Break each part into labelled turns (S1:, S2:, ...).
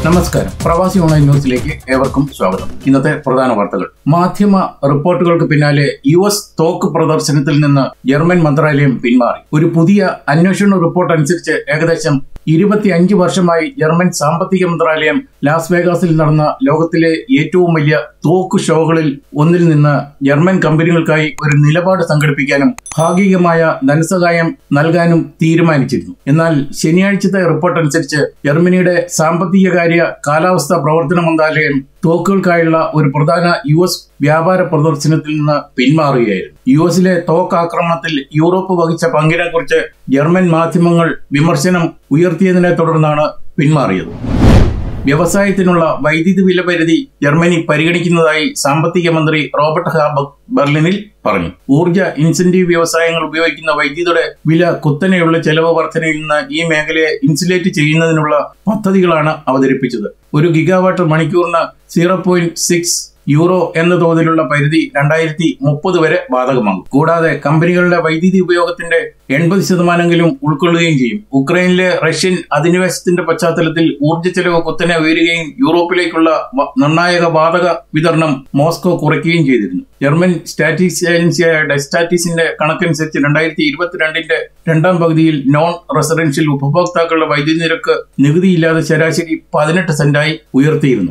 S1: നമസ്കാരം പ്രവാസി ഓൺലൈൻ ന്യൂസിലേക്ക് ഏവർക്കും സ്വാഗതം ഇന്നത്തെ പ്രധാന വാർത്തകൾ മാധ്യമ റിപ്പോർട്ടുകൾക്ക് പിന്നാലെ യു എസ് തോക്ക് പ്രദർശനത്തിൽ നിന്ന് ജർമ്മൻ മന്ത്രാലയം പിന്മാറി ഒരു പുതിയ അന്വേഷണ റിപ്പോർട്ട് അനുസരിച്ച് ഏകദേശം ഇരുപത്തിയഞ്ച് വർഷമായി ജർമ്മൻ സാമ്പത്തിക മന്ത്രാലയം ലാസ് വേഗാസിൽ നടന്ന ലോകത്തിലെ ഏറ്റവും വലിയ തോക്ക് ഷോകളിൽ ഒന്നിൽ നിന്ന് ജർമ്മൻ കമ്പനികൾക്കായി ഒരു നിലപാട് സംഘടിപ്പിക്കാനും ഭാഗികമായ ധനസഹായം നൽകാനും തീരുമാനിച്ചിരുന്നു എന്നാൽ ശനിയാഴ്ചത്തെ റിപ്പോർട്ട് അനുസരിച്ച് ജർമ്മനിയുടെ സാമ്പത്തികകാര്യ കാലാവസ്ഥാ പ്രവർത്തന മന്ത്രാലയം തോക്കുകൾക്കായുള്ള ഒരു പ്രധാന യു എസ് വ്യാപാര പ്രദർശനത്തിൽ നിന്ന് പിന്മാറുകയായിരുന്നു യു എസിലെ തോക്ക് ആക്രമണത്തിൽ യൂറോപ്പ് വഹിച്ച പങ്കിനെ കുറിച്ച് ജർമ്മൻ മാധ്യമങ്ങൾ വിമർശനം ഉയർത്തിയതിനെ തുടർന്നാണ് പിന്മാറിയത് വ്യവസായത്തിനുള്ള വൈദ്യുതി വില പരിധി ജർമ്മനി പരിഗണിക്കുന്നതായി സാമ്പത്തിക മന്ത്രി റോബർട്ട് ഹാബക് ബെർലിനിൽ പറഞ്ഞു ഊർജ ഇൻസെന്റീവ് വ്യവസായങ്ങൾ ഉപയോഗിക്കുന്ന വൈദ്യുതിയുടെ വില കുത്തനെയുള്ള ചെലവ് വർധനയിൽ നിന്ന് ഈ മേഖലയെ ഇൻസുലേറ്റ് ചെയ്യുന്നതിനുള്ള പദ്ധതികളാണ് അവതരിപ്പിച്ചത് ഒരു ഗിഗാവാട്ട് മണിക്കൂറിന് സീറോ പോയിന്റ് സിക്സ് യൂറോ എന്ന തോതിലുള്ള പരിധി രണ്ടായിരത്തി മുപ്പത് വരെ ബാധകമാകും കൂടാതെ കമ്പനികളുടെ വൈദ്യുതി ഉപയോഗത്തിന്റെ എൺപത് ശതമാനമെങ്കിലും ഉൾക്കൊള്ളുകയും ചെയ്യും ഉക്രൈനിലെ റഷ്യൻ അധിനിവേശത്തിന്റെ പശ്ചാത്തലത്തിൽ ഊർജ്ജ ചെലവ് കുത്തനെ ഉയരുകയും യൂറോപ്പിലേക്കുള്ള വ- നിർണായക വാതക വിതരണം മോസ്കോ കുറയ്ക്കുകയും ചെയ്തിരുന്നു ജർമ്മൻ സ്റ്റാറ്റിക്സ് ഏജൻസിയായ ഡെസ്റ്റാറ്റിസിന്റെ കണക്കനുസരിച്ച് രണ്ടായിരത്തി ഇരുപത്തിരണ്ടിന്റെ രണ്ടാം പകുതിയിൽ നോൺ റെസിഡൻഷ്യൽ ഉപഭോക്താക്കളുടെ വൈദ്യുതി നിരക്ക് നികുതിയില്ലാതെ ശരാശരി പതിനെട്ട് സെന്റായി ഉയർത്തിയിരുന്നു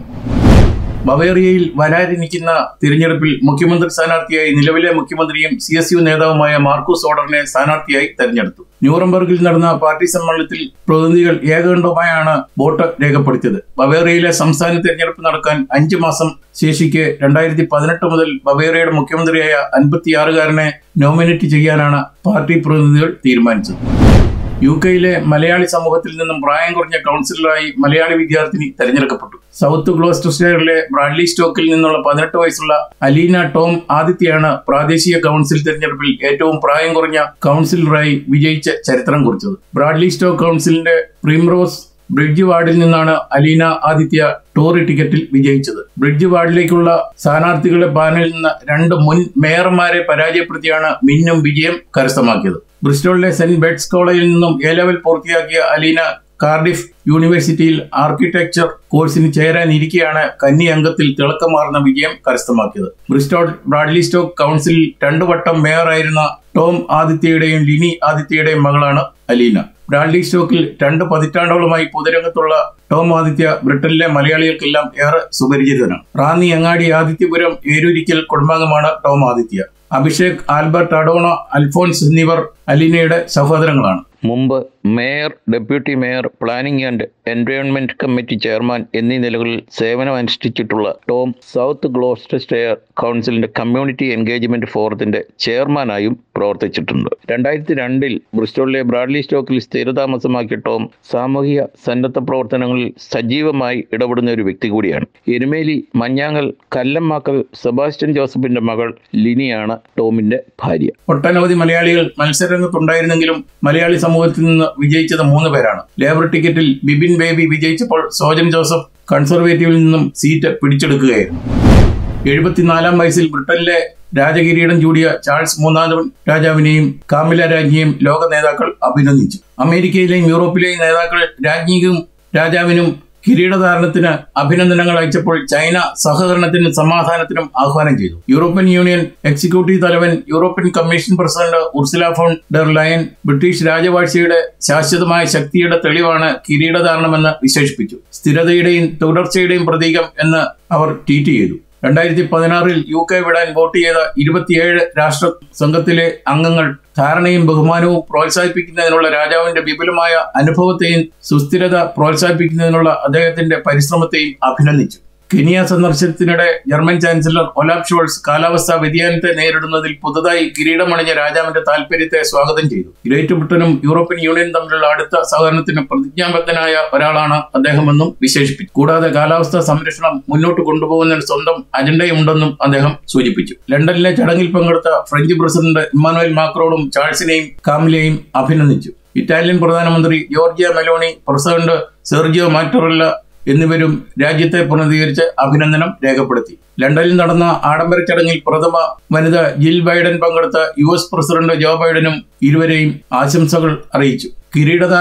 S1: ബവേറിയയിൽ വരാനിരിക്കുന്ന തിരഞ്ഞെടുപ്പിൽ മുഖ്യമന്ത്രി സ്ഥാനാർത്ഥിയായി നിലവിലെ മുഖ്യമന്ത്രിയും സി എസ് യു നേതാവുമായ മാർക്കൂസ് ഓർഡറിനെ സ്ഥാനാർത്ഥിയായി തെരഞ്ഞെടുത്തു ന്യൂറംബർഗിൽ നടന്ന പാർട്ടി സമ്മേളനത്തിൽ പ്രതിനിധികൾ ഏകകണ്ഠമായാണ് വോട്ട് രേഖപ്പെടുത്തിയത് ബവേറിയയിലെ സംസ്ഥാന തെരഞ്ഞെടുപ്പ് നടക്കാൻ അഞ്ചു മാസം ശേഷിക്കെ രണ്ടായിരത്തി പതിനെട്ട് മുതൽ ബവേറിയയുടെ മുഖ്യമന്ത്രിയായ അൻപത്തിയാറുകാരനെ നോമിനേറ്റ് ചെയ്യാനാണ് പാർട്ടി പ്രതിനിധികൾ തീരുമാനിച്ചത് യു കെയിലെ മലയാളി സമൂഹത്തിൽ നിന്നും പ്രായം കുറഞ്ഞ കൗൺസിലറായി മലയാളി വിദ്യാർത്ഥിനി തെരഞ്ഞെടുക്കപ്പെട്ടു സൗത്ത് ഗ്ലോസ്റ്റർഷെയറിലെ ബ്രാഡ്ലി സ്റ്റോക്കിൽ നിന്നുള്ള പതിനെട്ട് വയസ്സുള്ള അലീന ടോം ആദിത്യയാണ് പ്രാദേശിക കൗൺസിൽ തെരഞ്ഞെടുപ്പിൽ ഏറ്റവും പ്രായം കുറഞ്ഞ കൗൺസിലറായി വിജയിച്ച ചരിത്രം കുറിച്ചത് ബ്രാഡ്ലി സ്റ്റോക്ക് കൗൺസിലിന്റെ പ്രീംറോസ് ബ്രിഡ്ജ് വാർഡിൽ നിന്നാണ് അലീന ആദിത്യ ടോറി ടിക്കറ്റിൽ വിജയിച്ചത് ബ്രിഡ്ജ് വാർഡിലേക്കുള്ള സ്ഥാനാർത്ഥികളുടെ പാനലിൽ നിന്ന് രണ്ട് മുൻ മേയർമാരെ പരാജയപ്പെടുത്തിയാണ് മിന്നും വിജയം കരസ്ഥമാക്കിയത് ബ്രിസ്റ്റോളിലെ സെന്റ് ബെഡ്സ് കോളേജിൽ നിന്നും എ ലെവൽ പൂർത്തിയാക്കിയ അലീന കാർഡിഫ് യൂണിവേഴ്സിറ്റിയിൽ ആർക്കിടെക്ചർ കോഴ്സിന് ചേരാനിരിക്കെയാണ് കന്നി അംഗത്തിൽ തിളക്കമാർന്ന വിജയം കരസ്ഥമാക്കിയത് ബ്രിസ്റ്റോൾ ബ്രാഡ്ലി സ്റ്റോക്ക് കൗൺസിലിൽ രണ്ടു വട്ടം മേയറായിരുന്ന ടോം ആദിത്യയുടെയും ലിനി ആദിത്യയുടെയും മകളാണ് അലീന ബ്രാഡ്ലി സ്റ്റോക്കിൽ രണ്ട് പതിറ്റാണ്ടോളമായി പൊതുരംഗത്തുള്ള ടോം ആദിത്യ ബ്രിട്ടനിലെ മലയാളികൾക്കെല്ലാം ഏറെ സുപരിചിതനാണ് റാന്നി അങ്ങാടി ആദിത്യപുരം ഏരൂരിക്കൽ കുടുംബാംഗമാണ് Tom Aditya Abhishek Albert Adona Alphonse എന്നിവർ അലീനയുടെ സഹോദരങ്ങളാണ്
S2: മുമ്പ് mayor deputy mayor planning and environment committee chairman എന്നീ നിലകളിൽ സേവനമനുഷ്ഠിച്ചിട്ടുള്ള ടോം സൗത്ത് ഗ്ലോസ്റ്റർസ്റ്റെയർ കൗൺസിലിന്റെ കമ്മ്യൂണിറ്റി എൻഗേജ്മെന്റ് ഫോറത്തിന്റെ ചെയർമാനായും പ്രവർത്തിച്ചിട്ടുണ്ട് രണ്ടായിരത്തി രണ്ടിൽ ബ്രിസ്റ്റോളിലെ ബ്രാഡ്ലി സ്റ്റോക്കിൽ സ്ഥിരതാമസമാക്കിയ ടോം സാമൂഹിക സന്നദ്ധ പ്രവർത്തനങ്ങളിൽ സജീവമായി ഇടപെടുന്ന ഒരു വ്യക്തി കൂടിയാണ് എരുമേലി മഞ്ഞാങ്ങൽ കല്ലമ്മാക്കൽ സെബാസ്റ്റ്യൻ ജോസഫിന്റെ മകൾ ലിനിയാണ് ടോമിന്റെ ഭാര്യ
S1: ഒട്ടനവധി മലയാളികൾ മത്സരരംഗത്തുണ്ടായിരുന്നെങ്കിലും മലയാളി സമൂഹത്തിൽ നിന്ന് വിജയിച്ചത് മൂന്ന് പേരാണ് ലേബർ ടിക്കറ്റിൽ ബിബിൻ ബേബി വിജയിച്ചപ്പോൾ സോജൻ ജോസഫ് കൺസർവേറ്റീവിൽ നിന്നും സീറ്റ് പിടിച്ചെടുക്കുകയായിരുന്നു എഴുപത്തിനാലാം വയസ്സിൽ ബ്രിട്ടനിലെ രാജകിരീടം ചൂടിയ ചാൾസ് മൂന്നാമൻ രാജാവിനെയും കാമില രാജ്ഞിയെയും ലോക നേതാക്കൾ അഭിനന്ദിച്ചു അമേരിക്കയിലെയും യൂറോപ്പിലെയും നേതാക്കൾ രാജ്ഞിക്കും രാജാവിനും കിരീടധാരണത്തിന് അഭിനന്ദനങ്ങൾ അയച്ചപ്പോൾ ചൈന സഹകരണത്തിനും സമാധാനത്തിനും ആഹ്വാനം ചെയ്തു യൂറോപ്യൻ യൂണിയൻ എക്സിക്യൂട്ടീവ് തലവൻ European Commission president Ursula von der Leyen British രാജവാഴ്ചയുടെ ശാശ്വതമായ ശക്തിയുടെ തെളിവാണ് കിരീടധാരണമെന്ന് വിശേഷിപ്പിച്ചു സ്ഥിരതയുടെയും തുടർച്ചയുടെയും പ്രതീകം എന്ന് അവർ ട്വീറ്റ് ചെയ്തു രണ്ടായിരത്തി പതിനാറിൽ യു കെ വിടാൻ വോട്ട് ചെയ്ത ഇരുപത്തിയേഴ് രാഷ്ട്ര സംഘത്തിലെ അംഗങ്ങൾ ധാരണയും ബഹുമാനവും പ്രോത്സാഹിപ്പിക്കുന്നതിനുള്ള രാജാവിന്റെ വിപുലമായ അനുഭവത്തെയും സുസ്ഥിരത പ്രോത്സാഹിപ്പിക്കുന്നതിനുള്ള അദ്ദേഹത്തിന്റെ പരിശ്രമത്തെയും അഭിനന്ദിച്ചു കെനിയ സന്ദർശനത്തിനിടെ ജർമ്മൻ ചാൻസലർ ഒലാഫ് ഷോൾസ് കാലാവസ്ഥാ വ്യതിയാനത്തെ നേരിടുന്നതിൽ പുതുതായി കിരീടമണിഞ്ഞ രാജാവിന്റെ താൽപര്യത്തെ സ്വാഗതം ചെയ്തു ഗ്രേറ്റ് ബ്രിട്ടനും യൂറോപ്യൻ യൂണിയനും തമ്മിലുള്ള അടുത്ത സഹകരണത്തിന് പ്രതിജ്ഞാബദ്ധനായ ഒരാളാണ് അദ്ദേഹമെന്നും വിശേഷിപ്പിച്ചു കൂടാതെ കാലാവസ്ഥാ സംരക്ഷണം മുന്നോട്ട് കൊണ്ടുപോകുന്നതിന് സ്വന്തം അജണ്ടയുണ്ടെന്നും അദ്ദേഹം സൂചിപ്പിച്ചു ലണ്ടനിലെ ചടങ്ങിൽ പങ്കെടുത്ത ഫ്രഞ്ച് പ്രസിഡന്റ് ഇമ്മാനുവൽ മാക്രോണും ചാൾസിനെയും കാമിലെയും അഭിനന്ദിച്ചു ഇറ്റാലിയൻ പ്രധാനമന്ത്രി Giorgia Meloni president Sergio Mattarella എന്നിവരും രാജ്യത്തെ പ്രതിനിധീകരിച്ച് അഭിനന്ദനം രേഖപ്പെടുത്തി ലണ്ടനിൽ നടന്ന ആഡംബര ചടങ്ങിൽ പ്രഥമ വനിത ജിൽ ബൈഡൻ പങ്കെടുത്ത യു എസ് പ്രസിഡന്റ് ജോ ബൈഡനും ഇരുവരെയും ആശംസകൾ അറിയിച്ചു കിരീടധാരണ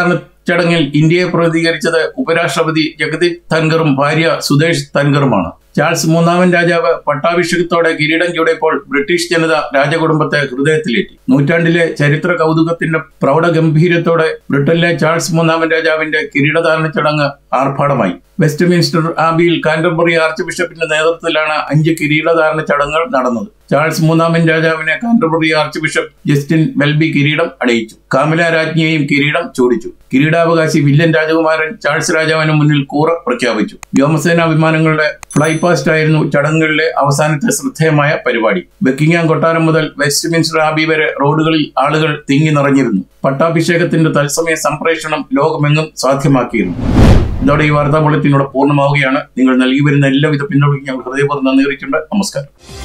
S1: ചടങ്ങിൽ ഇന്ത്യയെ പ്രതികരിച്ചത് ഉപരാഷ്ട്രപതി ജഗദീപ് ധൻഖറും ഭാര്യ സുദേശ് ധൻഖറുമാണ് ചാൾസ് മൂന്നാമൻ രാജാവ് പട്ടാഭിഷേകത്തോടെ കിരീടം ചൂടിയപ്പോൾ ബ്രിട്ടീഷ് ജനത രാജകുടുംബത്തെ ഹൃദയത്തിലേറ്റി നൂറ്റാണ്ടിലെ ചരിത്ര കൗതുകത്തിന്റെ പ്രൗഢഗംഭീരത്തോടെ ബ്രിട്ടനിലെ ചാൾസ് മൂന്നാമൻ രാജാവിന്റെ കിരീടധാരണ ചടങ്ങ് ആർഭാടമായി വെസ്റ്റ് മിൻസ്റ്റർ ആബിയിൽ കാൻറ്റർബറി ആർച്ച് ബിഷപ്പിന്റെ നേതൃത്വത്തിലാണ് അഞ്ച് കിരീടധാരണ ചടങ്ങുകൾ നടന്നത് ചാൾസ് മൂന്നാമൻ രാജാവിനെ Canterbury archbishop Justin Welby കിരീടം അണിയിച്ചു കാമില രാജ്ഞിയെയും കിരീടം ചൂടിച്ചു കിരീടാവകാശി വില്ലൻ രാജകുമാരൻ ചാൾസ് രാജാവിന് മുന്നിൽ കൂറ പ്രഖ്യാപിച്ചു വ്യോമസേനാ വിമാനങ്ങളുടെ ഫ്ലൈ പാസ്റ്റ് ആയിരുന്നു ചടങ്ങുകളിലെ അവസാനത്തെ ശ്രദ്ധേയമായ പരിപാടി ബക്കിംഗാം കൊട്ടാരം മുതൽ വെസ്റ്റ് മിൻസ്റ്റർ ആബി വരെ റോഡുകളിൽ ആളുകൾ തിങ്ങി നിറഞ്ഞിരുന്നു പട്ടാഭിഷേകത്തിന്റെ തത്സമയ സംപ്രേഷണം ലോകമെങ്ങും സാധ്യമാക്കിയിരുന്നു ഇതോടെ ഈ വാർത്താ ബുള്ളറ്റിനോട് പൂർണ്ണമാവുകയാണ് നിങ്ങൾ നൽകി വരുന്ന എല്ലാവിധ പിന്തുണയ്ക്കും ഞങ്ങൾ ഹൃദയപൂർവ്വം നന്ദി അറിയിച്ചിട്ടുണ്ട് നമസ്കാരം